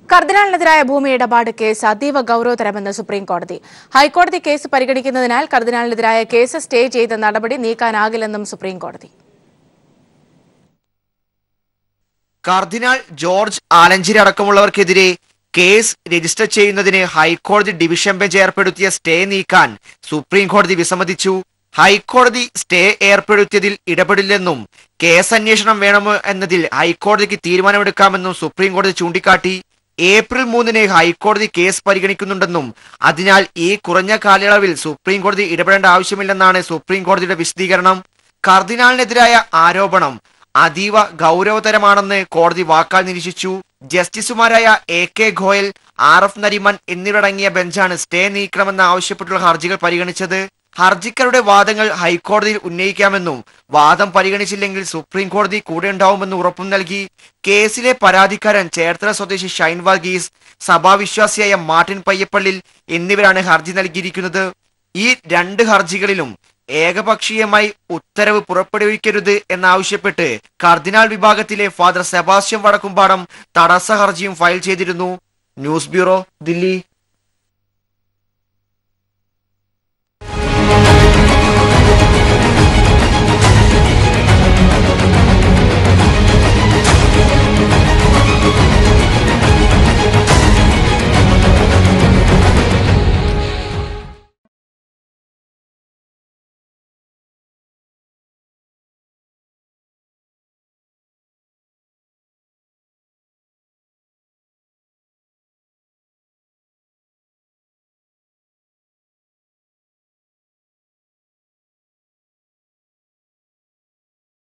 കർദിനാളിനെതിരായ ഭൂമി ഇടപാട് കേസ് അതീവ ഗൌരവതരമെന്ന് സുപ്രീം കോടതി ഹൈക്കോടതി കേസ് പരിഗണിക്കുന്നതിനാൽ കർദിനാളിനെതിരായ കേസ് സ്റ്റേ ചെയ്ത നടപടി നീക്കാനാകില്ലെന്നും സുപ്രീം കോടതി കർദിനാൾ ജോർജ് ആലഞ്ചേരി അടക്കമുള്ളവർക്കെതിരെ കേസ് രജിസ്റ്റർ ചെയ്യുന്നതിന് ഹൈക്കോടതി ഡിവിഷൻ ബെഞ്ച് ഏർപ്പെടുത്തിയ സ്റ്റേ നീക്കാൻ സുപ്രീം കോടതി വിസമ്മതിച്ചു ഹൈക്കോടതി സ്റ്റേ ഏർപ്പെടുത്തിയതിൽ ഇടപെടില്ലെന്നും കേസ് അന്വേഷണം വേണമോ എന്നതിൽ ഹൈക്കോടതിക്ക് തീരുമാനമെടുക്കാമെന്നും സുപ്രീം കോടതി ചൂണ്ടിക്കാട്ടി ഏപ്രിൽ മൂന്നിന് ഹൈക്കോടതി കേസ് പരിഗണിക്കുന്നുണ്ടെന്നും അതിനാൽ ഈ കുറഞ്ഞ കാലയളവിൽ സുപ്രീം കോടതി ഇടപെടേണ്ട ആവശ്യമില്ലെന്നാണ് സുപ്രീം കോടതിയുടെ വിശദീകരണം കർദിനാളിനെതിരായ ആരോപണം അതീവ ഗൗരവതരമാണെന്ന് കോടതി വാക്കാൽ നിരീക്ഷിച്ചു ജസ്റ്റിസുമാരായ A K Goyal R F Nariman എന്നിവരടങ്ങിയ ബെഞ്ചാണ് സ്റ്റേ നീക്കണമെന്ന് ആവശ്യപ്പെട്ടുള്ള ഹർജികൾ പരിഗണിച്ചത് ഹർജിക്കാരുടെ വാദങ്ങൾ ഹൈക്കോടതിയിൽ ഉന്നയിക്കാമെന്നും വാദം പരിഗണിച്ചില്ലെങ്കിൽ സുപ്രീം കോടതി കൂടെ ഉണ്ടാവുമെന്ന് ഉറപ്പും നൽകി കേസിലെ പരാതിക്കാരൻ ചേർത്തല സ്വദേശി ഷൈൻ വർഗീസ് സഭാവിശ്വാസിയായ മാർട്ടിൻ പയ്യപ്പള്ളിൽ എന്നിവരാണ് ഹർജി നൽകിയിരിക്കുന്നത് ഈ രണ്ട് ഹർജികളിലും ഏകപക്ഷീയമായി ഉത്തരവ് പുറപ്പെടുവിക്കരുത് എന്നാവശ്യപ്പെട്ട് കർദിനാൾ വിഭാഗത്തിലെ ഫാദർ സെബാസ്റ്റ്യൻ വടക്കുംപാടം തടസ്സ ഹർജിയും ഫയൽ ചെയ്തിരുന്നു ന്യൂസ് ബ്യൂറോ ദില്ലി